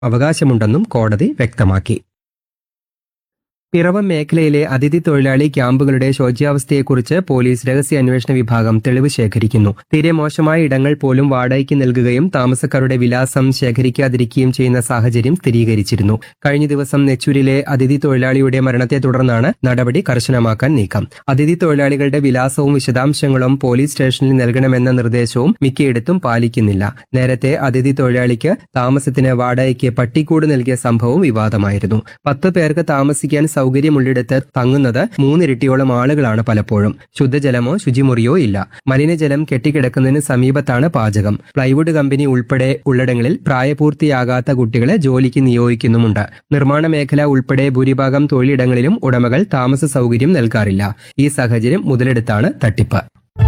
അവകാശമുണ്ടെന്നും കോടതി വ്യക്തമാക്കി പിറവം മേഖലയിലെ അതിഥി തൊഴിലാളി ക്യാമ്പുകളുടെ ശോച്യാവസ്ഥയെക്കുറിച്ച് പോലീസ് രഹസ്യാന്വേഷണ വിഭാഗം തെളിവ് ശേഖരിക്കുന്നു തീരെ മോശമായ ഇടങ്ങൾ പോലും വാടകയ്ക്ക് നൽകുകയും താമസക്കാരുടെ വിലാസം ശേഖരിക്കാതിരിക്കുകയും ചെയ്യുന്ന സാഹചര്യം സ്ഥിരീകരിച്ചിരുന്നു കഴിഞ്ഞ ദിവസം നെച്ചൂരിലെ അതിഥി തൊഴിലാളിയുടെ മരണത്തെ തുടർന്നാണ് നടപടി കർശനമാക്കാൻ നീക്കം അതിഥി തൊഴിലാളികളുടെ വിലാസവും വിശദാംശങ്ങളും പോലീസ് സ്റ്റേഷനിൽ നൽകണമെന്ന നിർദ്ദേശവും മിക്കയിടത്തും പാലിക്കുന്നില്ല നേരത്തെ അതിഥി തൊഴിലാളിക്ക് താമസത്തിന് വാടകയ്ക്ക് പട്ടിക്കൂട് നൽകിയ സംഭവം വിവാദമായിരുന്നു പത്ത് പേർക്ക് താമസിക്കാൻ സൗകര്യമുള്ളിടത്ത് തങ്ങുന്നത് മൂന്നിരട്ടിയോളം ആളുകളാണ് പലപ്പോഴും ശുദ്ധജലമോ ശുചിമുറിയോ ഇല്ല മലിനജലം കെട്ടിക്കിടക്കുന്നതിന് സമീപത്താണ് പാചകം പ്ലൈവുഡ് കമ്പനി ഉൾപ്പെടെ ഉള്ളിടങ്ങളിൽ പ്രായപൂർത്തിയാകാത്ത കുട്ടികളെ ജോലിക്ക് നിയോഗിക്കുന്നുമുണ്ട് നിർമ്മാണ മേഖല ഉൾപ്പെടെ ഭൂരിഭാഗം തൊഴിലിടങ്ങളിലും ഉടമകൾ താമസ സൗകര്യം നൽകാറില്ല ഈ സാഹചര്യം മുതലെടുത്താണ് തട്ടിപ്പ്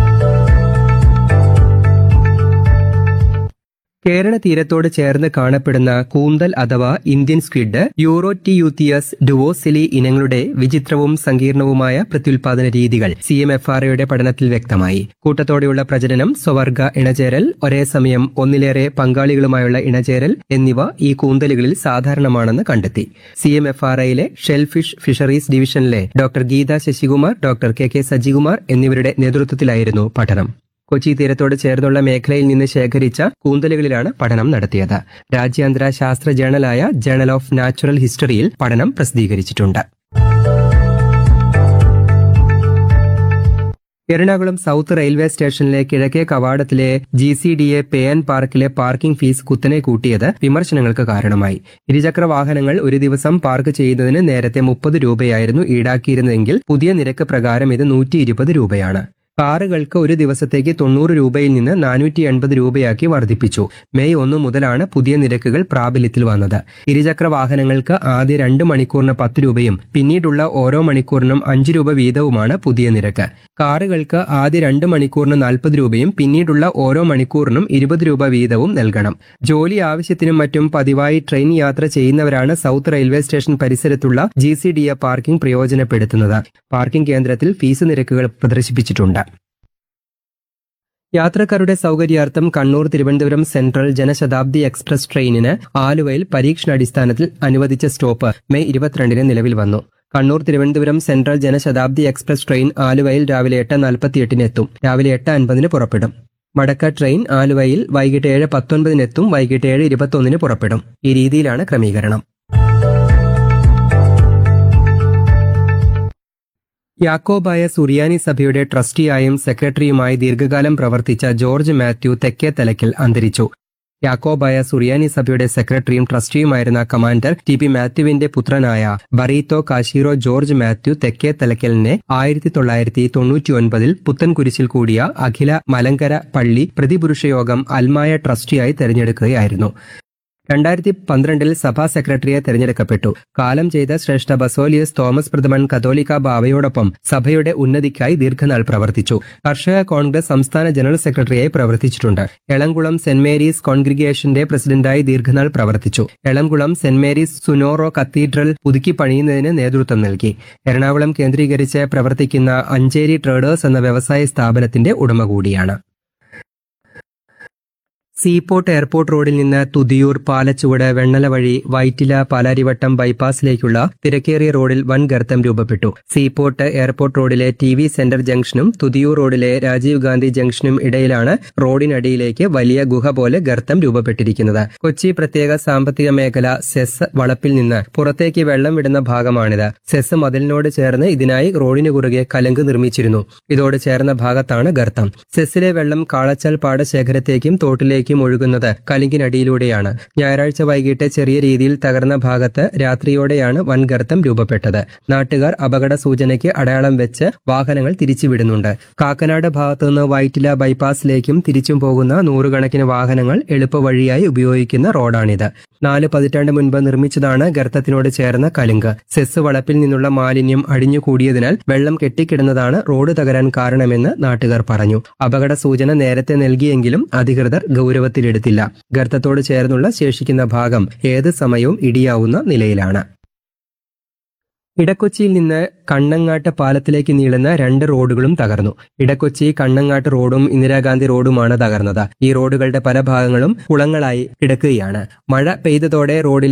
കേരള തീരത്തോട് ചേർന്ന് കാണപ്പെടുന്ന കൂന്തൽ അഥവാ ഇന്ത്യൻ സ്ക്വിഡ് യൂറോറ്റിയൂത്തിയസ് ഡുവോസിലി ഇനങ്ങളുടെ വിചിത്രവും സങ്കീർണവുമായ പ്രത്യുൽപാദന രീതികൾ സി എം എഫ് ആർ ഒയുടെ പഠനത്തിൽ വ്യക്തമായി കൂട്ടത്തോടെയുള്ള പ്രജനനം സ്വവർഗ ഇണചേരൽ ഒരേ സമയം ഒന്നിലേറെ പങ്കാളികളുമായുള്ള ഇണചേരൽ എന്നിവ ഈ കൂന്തലുകളിൽ സാധാരണമാണെന്ന് കണ്ടെത്തി സി എം എഫ് ആർ ഐയിലെ ഷെൽഫിഷ് ഫിഷറീസ് ഡിവിഷനിലെ doctor Geetha Sasikumar doctor K K Sajikumar എന്നിവരുടെ നേതൃത്വത്തിലായിരുന്നു പഠനം കൊച്ചി തീരത്തോട് ചേർന്നുള്ള മേഖലയിൽ നിന്ന് ശേഖരിച്ച കൂന്തലുകളിലാണ് പഠനം നടത്തിയത് രാജ്യാന്തര ശാസ്ത്ര ജേണലായ ജേണൽ ഓഫ് നാച്ചുറൽ ഹിസ്റ്ററിയിൽ പഠനം പ്രസിദ്ധീകരിച്ചിട്ടുണ്ട് എറണാകുളം സൗത്ത് റെയിൽവേ സ്റ്റേഷനിലെ കിഴക്കേ കവാടത്തിലെ G C D A pay and പാർക്കിലെ പാർക്കിംഗ് ഫീസ് കുത്തനെ കൂട്ടിയത് വിമർശനങ്ങൾക്ക് കാരണമായി ഇരുചക്ര വാഹനങ്ങൾ ഒരു ദിവസം പാർക്ക് ചെയ്യുന്നതിന് നേരത്തെ മുപ്പത് രൂപയായിരുന്നു ഈടാക്കിയിരുന്നതെങ്കിൽ പുതിയ നിരക്ക് പ്രകാരം ഇത് നൂറ്റി ഇരുപത് രൂപയാണ് കാറുകൾക്ക് ഒരു ദിവസത്തേക്ക് തൊണ്ണൂറ് രൂപയിൽ നിന്ന് നാനൂറ്റി എൺപത് രൂപയാക്കി വർദ്ധിപ്പിച്ചു മെയ് ഒന്ന് മുതലാണ് പുതിയ നിരക്കുകൾ പ്രാബല്യത്തിൽ വന്നത് ഇരുചക്ര വാഹനങ്ങൾക്ക് ആദ്യ രണ്ട് മണിക്കൂറിന് പത്ത് രൂപയും പിന്നീടുള്ള ഓരോ മണിക്കൂറിനും അഞ്ച് രൂപ വീതവുമാണ് പുതിയ നിരക്ക് കാറുകൾക്ക് ആദ്യ രണ്ട് മണിക്കൂറിന് നാൽപ്പത് രൂപയും പിന്നീടുള്ള ഓരോ മണിക്കൂറിനും ഇരുപത് രൂപ വീതവും നൽകണം ജോലി ആവശ്യത്തിനും മറ്റും പതിവായി ട്രെയിൻ യാത്ര ചെയ്യുന്നവരാണ് സൗത്ത് റെയിൽവേ സ്റ്റേഷൻ പരിസരത്തുള്ള G C D A parking പ്രയോജനപ്പെടുത്തുന്നത് പാർക്കിംഗ് കേന്ദ്രത്തിൽ ഫീസ് നിരക്കുകൾ പ്രദർശിപ്പിച്ചിട്ടുണ്ട് യാത്രക്കാരുടെ സൗകര്യാർത്ഥം കണ്ണൂർ തിരുവനന്തപുരം സെൻട്രൽ ജനശതാബ്ദി എക്സ്പ്രസ് ട്രെയിനിന് ആലുവയിൽ പരീക്ഷണാടിസ്ഥാനത്തിൽ അനുവദിച്ച സ്റ്റോപ്പ് മെയ് ഇരുപത്തിരണ്ടിന് നിലവിൽ വന്നു Kannur Thiruvananthapuram central Janshatabdi express train ആലുവയിൽ രാവിലെ എട്ട് നാൽപ്പത്തിയെട്ടിന് എത്തും രാവിലെ എട്ട് അൻപതിന് പുറപ്പെടും മടക്ക ട്രെയിൻ ആലുവയിൽ വൈകിട്ട് ഏഴ് പത്തൊൻപതിനെത്തും വൈകിട്ട് ഏഴ് ഇരുപത്തൊന്നിന് പുറപ്പെടും ഈ രീതിയിലാണ് ക്രമീകരണം യാക്കോബായ സുറിയാനി സഭയുടെ ട്രസ്റ്റിയായും സെക്രട്ടറിയുമായി ദീർഘകാലം പ്രവർത്തിച്ച ജോർജ് മാത്യു തെക്കേ തലക്കിൽ അന്തരിച്ചു യാക്കോബായ സുറിയാനി സഭയുടെ സെക്രട്ടറിയും ട്രസ്റ്റിയുമായിരുന്ന കമാൻഡർ ടി പി മാത്യുവിന്റെ പുത്രനായ ബറീത്തോ കാശീറോ ജോർജ് മാത്യു തെക്കേ തലക്കലിനെ ആയിരത്തി തൊള്ളായിരത്തി തൊണ്ണൂറ്റി ഒൻപതിൽ പുത്തൻകുരിശിൽ കൂടിയ അഖില മലങ്കര പള്ളി പ്രതിപുരുഷയോഗം അൽമായ ട്രസ്റ്റിയായി തെരഞ്ഞെടുക്കുകയായിരുന്നു രണ്ടായിരത്തി പന്ത്രണ്ടിൽ സഭാ സെക്രട്ടറിയെ തെരഞ്ഞെടുക്കപ്പെട്ടു കാലം ചെയ്ത ശ്രേഷ്ഠ ബസോലിയസ് തോമസ് പ്രഥമൻ കത്തോലിക്ക ബാവയോടൊപ്പം സഭയുടെ ഉന്നതിക്കായി ദീർഘനാൾ പ്രവർത്തിച്ചു കർഷക കോൺഗ്രസ് സംസ്ഥാന ജനറൽ സെക്രട്ടറിയായി പ്രവർത്തിച്ചിട്ടുണ്ട് എളംകുളം സെന്റ് മേരീസ് കോൺഗ്രിഗേഷന്റെ പ്രസിഡന്റായി ദീർഘനാൾ പ്രവർത്തിച്ചു എളംകുളം സെന്റ് മേരീസ് സുനോറോ കത്തീഡ്രൽ പുതുക്കി പണിയുന്നതിന് നേതൃത്വം നൽകി എറണാകുളം കേന്ദ്രീകരിച്ച് പ്രവർത്തിക്കുന്ന അഞ്ചേരി ട്രേഡേഴ്സ് എന്ന വ്യവസായ സ്ഥാപനത്തിന്റെ ഉടമ കൂടിയാണ് സീപോർട്ട് എയർപോർട്ട് റോഡിൽ നിന്ന് തുതിയൂർ പാലച്ചുവട് വെണ്ണല വഴി വൈറ്റില പാലാരിവട്ടം ബൈപ്പാസിലേക്കുള്ള തിരക്കേറിയ റോഡിൽ വൻ ഗർത്തം രൂപപ്പെട്ടു സീപോർട്ട് എയർപോർട്ട് റോഡിലെ ടി വി സെന്റർ ജംഗ്ഷനും തുതിയൂർ റോഡിലെ രാജീവ് ഗാന്ധി ജംഗ്ഷനും ഇടയിലാണ് റോഡിനടിയിലേക്ക് വലിയ ഗുഹ പോലെ ഗർത്തം രൂപപ്പെട്ടിരിക്കുന്നത് കൊച്ചി പ്രത്യേക സാമ്പത്തിക മേഖല സെസ് വളപ്പിൽ നിന്ന് പുറത്തേക്ക് വെള്ളം വിടുന്ന ഭാഗമാണിത് സെസ് മതിലിനോട് ചേർന്ന് ഇതിനായി റോഡിന് കുറുകെ കലങ്ക് നിർമ്മിച്ചിരുന്നു ഇതോട് ചേർന്ന ഭാഗത്താണ് ഗർത്തം സെസ്സിലെ വെള്ളം കാളച്ചാൽ പാടശേഖരത്തേക്കും തോട്ടിലേക്കും ഒഴുകുന്നത് കലിങ്കിനടിയിലൂടെയാണ് ഞായറാഴ്ച വൈകിട്ട് ചെറിയ രീതിയിൽ തകർന്ന ഭാഗത്ത് രാത്രിയോടെയാണ് വൻ ഗർത്തം രൂപപ്പെട്ടത് നാട്ടുകാർ അപകട സൂചനയ്ക്ക് അടയാളം വെച്ച് വാഹനങ്ങൾ തിരിച്ചുവിടുന്നുണ്ട് കാക്കനാട് ഭാഗത്തുനിന്ന് വൈറ്റില ബൈപ്പാസിലേക്കും തിരിച്ചും പോകുന്ന നൂറുകണക്കിന് വാഹനങ്ങൾ എളുപ്പവഴിയായി ഉപയോഗിക്കുന്ന റോഡാണിത് നാല് പതിറ്റാണ്ട് മുൻപ് നിർമ്മിച്ചതാണ് ഗർത്തത്തിനോട് ചേർന്ന കലുങ്ക് സെസ് വളപ്പിൽ നിന്നുള്ള മാലിന്യം അടിഞ്ഞുകൂടിയതിനാൽ വെള്ളം കെട്ടിക്കിടന്നതാണ് റോഡ് തകരാൻ കാരണമെന്ന് നാട്ടുകാർ പറഞ്ഞു അപകട സൂചന നേരത്തെ നൽകിയെങ്കിലും അധികൃതർ ഗൗരവത്തിലെടുത്തില്ല ഗർത്തത്തോട് ചേർന്നുള്ള ശേഷിക്കുന്ന ഭാഗം ഏത് സമയവും ഇടിയാവുന്ന നിലയിലാണ് ഇടക്കൊച്ചിയിൽ നിന്ന് കണ്ണങ്ങാട്ട് പാലത്തിലേക്ക് നീളുന്ന രണ്ട് റോഡുകളും തകർന്നു ഇടക്കൊച്ചി കണ്ണങ്ങാട്ട് റോഡും ഇന്ദിരാഗാന്ധി റോഡുമാണ് തകർന്നത് ഈ റോഡുകളുടെ പല ഭാഗങ്ങളും കുളങ്ങളായി കിടക്കുകയാണ് മഴ പെയ്തതോടെ റോഡിൽ